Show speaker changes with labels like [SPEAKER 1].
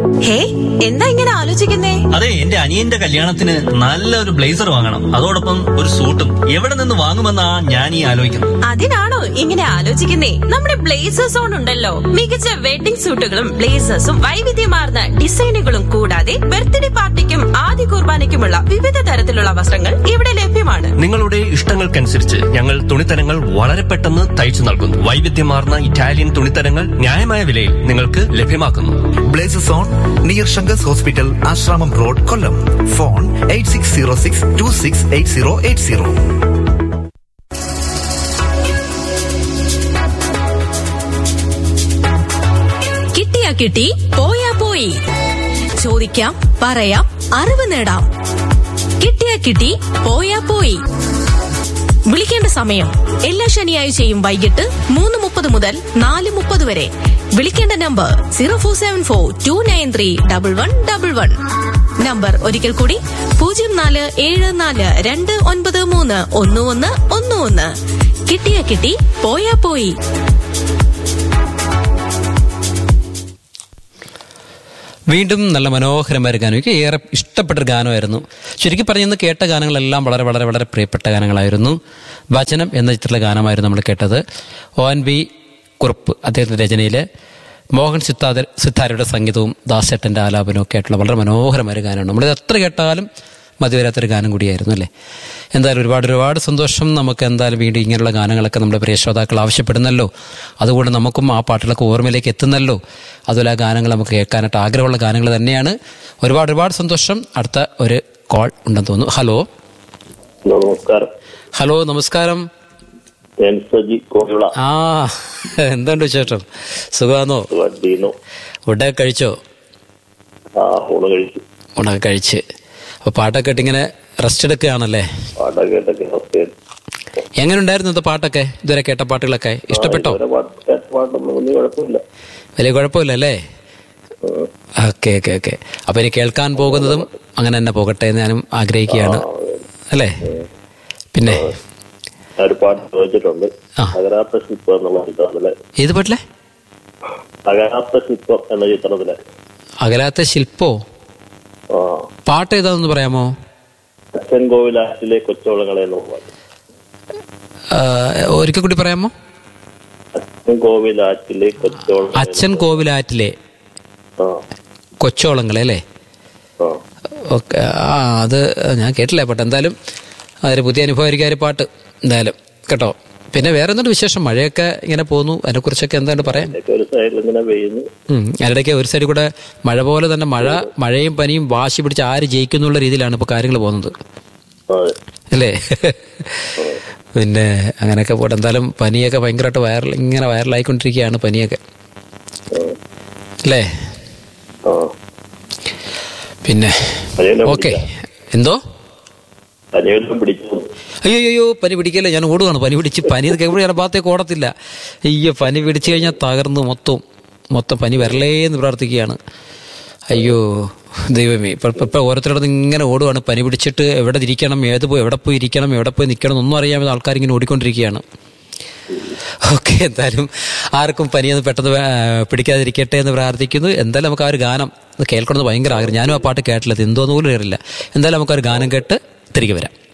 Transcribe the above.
[SPEAKER 1] ഹേ എന്താ ഇങ്ങനെ ആലോചിക്കുന്നേ
[SPEAKER 2] അതെ എന്റെ അനിയന്റെ കല്യാണത്തിന് നല്ലൊരു ബ്ലേസർ വാങ്ങണം അതോടൊപ്പം ഒരു സൂട്ടും എവിടെ നിന്ന് വാങ്ങുമെന്നാ ഞാൻ ഈ ആലോചിക്കുന്നത്
[SPEAKER 1] അതിനാണോ ഇങ്ങനെ ആലോചിക്കുന്നേ നമ്മുടെ ബ്ലേസേഴ്സ് ഓൺ ഉണ്ടല്ലോ മികച്ച വെഡിംഗ് സൂട്ടുകളും ബ്ലേസേഴ്സും വൈവിധ്യമാർന്ന ഡിസൈനുകളും കൂടാതെ ബർത്ത്ഡേ പാർട്ടിക്കും ആദ്യ കുർബാനയ്ക്കുമുള്ള വിവിധ തരത്തിലുള്ള വസ്ത്രങ്ങൾ ഇവിടെ ലഭ്യമാണ്
[SPEAKER 3] നിങ്ങളുടെ ഇഷ്ടങ്ങൾക്കനുസരിച്ച് ഞങ്ങൾ തുണിത്തരങ്ങൾ വളരെ പെട്ടെന്ന് തയ്ച്ചു നൽകുന്നു വൈവിധ്യമാർന്ന ഇറ്റാലിയൻ തുണിത്തരങ്ങൾ ന്യായമായ വിലയിൽ നിങ്ങൾക്ക് ലഭ്യമാക്കുന്നു
[SPEAKER 4] Blazes on near Shangas Hospital, Ashramam Road, Kollam. Phone 8606 268080.
[SPEAKER 5] കിട്ടിയാ കിട്ടി പോയാ പോയി ചോദിക്കാം പറയാം അറിവ് നേടാം കിട്ടിയാ കിട്ടി പോയാ പോയി വിളിക്കേണ്ട സമയം എല്ലാ ശനിയാഴ്ചയും വൈകിട്ട് മൂന്ന് മുപ്പത് മുതൽ നാല് മുപ്പത് വരെ വിളിക്കേണ്ട number zero four seven four two nine three double one double one number ഒരിക്കൽ കൂടി പൂജ്യം നാല് ഏഴ് നാല് രണ്ട് ഒൻപത് മൂന്ന് ഒന്ന് ഒന്ന് ഒന്ന് ഒന്ന് കിട്ടിയാ കിട്ടി പോയാ പോയി
[SPEAKER 6] വീണ്ടും നല്ല മനോഹരമായ ഒരു ഗാനം എനിക്ക് ഏറെ ഇഷ്ടപ്പെട്ടൊരു ഗാനമായിരുന്നു ശരിക്കും പറഞ്ഞ് കേട്ട ഗാനങ്ങളെല്ലാം വളരെ വളരെ വളരെ പ്രിയപ്പെട്ട ഗാനങ്ങളായിരുന്നു വചനം എന്ന ചിത്രത്തിലെ ഗാനമായിരുന്നു നമ്മൾ കേട്ടത് ഒ എൻ ബി കുറുപ്പ് അദ്ദേഹത്തിൻ്റെ രചനയിൽ മോഹൻ സിത്താര സിത്താരയുടെ സംഗീതവും ദാസേട്ടൻ്റെ ആലാപനവും ഒക്കെ ആയിട്ടുള്ള വളരെ മനോഹരമായ ഒരു ഗാനമാണ് നമ്മളിത് എത്ര കേട്ടാലും മതി വരാത്തൊരു ഗാനം കൂടിയായിരുന്നു അല്ലേ എന്തായാലും ഒരുപാട് ഒരുപാട് സന്തോഷം നമുക്ക് എന്തായാലും വീണ്ടും ഇങ്ങനെയുള്ള ഗാനങ്ങളൊക്കെ നമ്മുടെ പ്രിയ ശ്രോതാക്കൾ ആവശ്യപ്പെടുന്നല്ലോ അതുകൊണ്ട് നമുക്കും ആ പാട്ടുകളൊക്കെ ഓർമ്മയിലേക്ക് എത്തുന്നല്ലോ അതുപോലെ ആ ഗാനങ്ങൾ നമുക്ക് കേൾക്കാനായിട്ട് ആഗ്രഹമുള്ള ഗാനങ്ങൾ തന്നെയാണ് ഒരുപാട് ഒരുപാട് സന്തോഷം അടുത്ത ഒരു കോൾ ഉണ്ടെന്ന് തോന്നുന്നു ഹലോ
[SPEAKER 7] നമസ്കാരം
[SPEAKER 6] ഹലോ നമസ്കാരം
[SPEAKER 7] ഞാൻ സജി കോവിള
[SPEAKER 6] ആ എന്തുണ്ട് വിശേഷം സുഖമാണോ
[SPEAKER 7] വണ്ടിന്നു
[SPEAKER 6] ഫുഡൊക്കെ കഴിച്ചോ
[SPEAKER 7] ആ ഊണ് കഴിച്ചു
[SPEAKER 6] ഉണക്കെ കഴിച്ച് അപ്പോൾ പാട്ടൊക്കെ ഇട്ട് ഇങ്ങനെ റെസ്റ്റ് എടുക്കുകയാണല്ലേ
[SPEAKER 7] പാട്ടൊക്കെ കേട്ടൊക്കെ അവസ്ഥയാണ്
[SPEAKER 6] എങ്ങനെ ഉണ്ടായിരുന്നു ഇന്നത്തെ പാട്ടൊക്കെ ഇതുവരെ കേട്ട പാട്ടുകളൊക്കെ ഇഷ്ടപ്പെട്ടോ
[SPEAKER 7] ഇതുവരെ പാട്ട് കേട്ട പാട്ടൊന്നും ഒന്നും കുഴപ്പമില്ല
[SPEAKER 6] വലിയ കുഴപ്പമില്ല അല്ലേ ഓക്കെ ഓക്കെ ഓക്കെ അപ്പൊ ഇനി കേൾക്കാൻ പോകുന്നതും അങ്ങനെ തന്നെ പോകട്ടെ എന്ന് ഞാനും ആഗ്രഹിക്കുകയാണ് അല്ലേ പിന്നെ
[SPEAKER 7] ഞാൻ ഒരു പാട്ട് ചോദിച്ചിട്ടുണ്ട്
[SPEAKER 6] ആ.
[SPEAKER 7] തകരാത്ത ശില്പം എന്നുള്ള ചിത്രത്തിലെ
[SPEAKER 6] ഏത് പാട്ടിലെ
[SPEAKER 7] തകരാത്ത ശില്പം എന്ന ചിത്രത്തിലെ
[SPEAKER 6] അകലാത്ത ശില്പോ
[SPEAKER 7] ആ
[SPEAKER 6] പാട്ട് ഏതാണെന്ന് പറയാമോ
[SPEAKER 7] അച്ഛൻ കോവിലാറ്റിലെ കൊച്ചോളങ്ങളെ എന്നുള്ള പാട്ട്
[SPEAKER 6] ആ, ഒരിക്കൽ കൂടി പറയാമോ
[SPEAKER 7] അച്ഛൻ കോവിലാറ്റിലെ കൊച്ചോള
[SPEAKER 6] അച്ഛൻ കോവിലാറ്റിലെ
[SPEAKER 7] ആ
[SPEAKER 6] കൊച്ചോളങ്ങളെ അല്ലേ
[SPEAKER 7] ആ
[SPEAKER 6] ഓക്കെ ആ അത് ഞാൻ കേട്ടില്ല പാട്ട് എന്തായാലും അതൊരു പുതിയ അനുഭവമായിരിക്കും ആ ഒരു പാട്ട് എന്തായാലും കേട്ടോ പിന്നെ വേറെ എന്തുണ്ട് വിശേഷം മഴയൊക്കെ ഇങ്ങനെ പോകുന്നു അതിനെക്കുറിച്ചൊക്കെ എന്താണ് പറയാൻ
[SPEAKER 7] ഇതൊക്കെ ഒരു സൈഡിൽ ഇങ്ങനെ പെയ്യുന്നു
[SPEAKER 6] ഉം. അതിനിടയ്ക്ക് ഒരു സൈഡിൽ കൂടെ മഴ പോലെ തന്നെ മഴ മഴയും പനിയും വാശി പിടിച്ച് ആര് ജയിക്കുന്നുള്ള രീതിയിലാണ് ഇപ്പോൾ കാര്യങ്ങൾ പോകുന്നത്
[SPEAKER 7] അതെ
[SPEAKER 6] അല്ലേ പിന്നെ അങ്ങനെയൊക്കെ പോട്ടെ എന്തായാലും പനിയൊക്കെ ഭയങ്കരമായിട്ട് വൈറൽ ഇങ്ങനെ വൈറലായിക്കൊണ്ടിരിക്കുകയാണ് പനിയൊക്കെ അല്ലേ
[SPEAKER 7] ആ
[SPEAKER 6] പിന്നെ
[SPEAKER 7] പനിയെല്ലാം
[SPEAKER 6] ഓക്കെ എന്തോ
[SPEAKER 7] പനിയെല്ലാം പിടിച്ചു
[SPEAKER 6] അയ്യോ അയ്യോ പനി പിടിക്കല്ലേ ഞാൻ ഓടുകയാണ് പനി പിടിച്ച് പനി എവിടെ ഞാൻ ഭാഗത്തേക്ക് ഓടത്തില്ല അയ്യോ പനി പിടിച്ചു കഴിഞ്ഞാൽ തകർന്നു മൊത്തം മൊത്തം പനി വരലേ എന്ന് പ്രാർത്ഥിക്കുകയാണ് അയ്യോ ദൈവമേ ഇപ്പൊ ഇപ്പൊ- ഇപ്പൊ ഓരോരുത്തരുടെ ഇങ്ങനെ ഓടുകയാണ് പനി പിടിച്ചിട്ട് എവിടെ ഇരിക്കണം ഏത് പോയി എവിടെ പോയി ഇരിക്കണം എവിടെ പോയി നിൽക്കണം എന്നൊന്നും അറിയാതെ ആൾക്കാർ ഇങ്ങനെ ഓടിക്കൊണ്ടിരിക്കുകയാണ് ഓക്കെ എന്തായാലും ആർക്കും പനിയൊന്നും പെട്ടെന്ന് വേ- പിടിക്കാതിരിക്കട്ടെ എന്ന് പ്രാർത്ഥിക്കുന്നു എന്തായാലും നമുക്ക് ആ ഒരു ഗാനം ഒന്ന് കേൾക്കണമെന്ന് ഭയങ്കര ആഗ്രഹം ഞാനും ആ പാട്ട് കേട്ടില്ല ഇത് എന്തോന്ന് പോലും അറിയില്ല എന്തായാലും നമുക്ക് ആ ഒരു ഗാനം കേട്ട് തിരികെ വരാം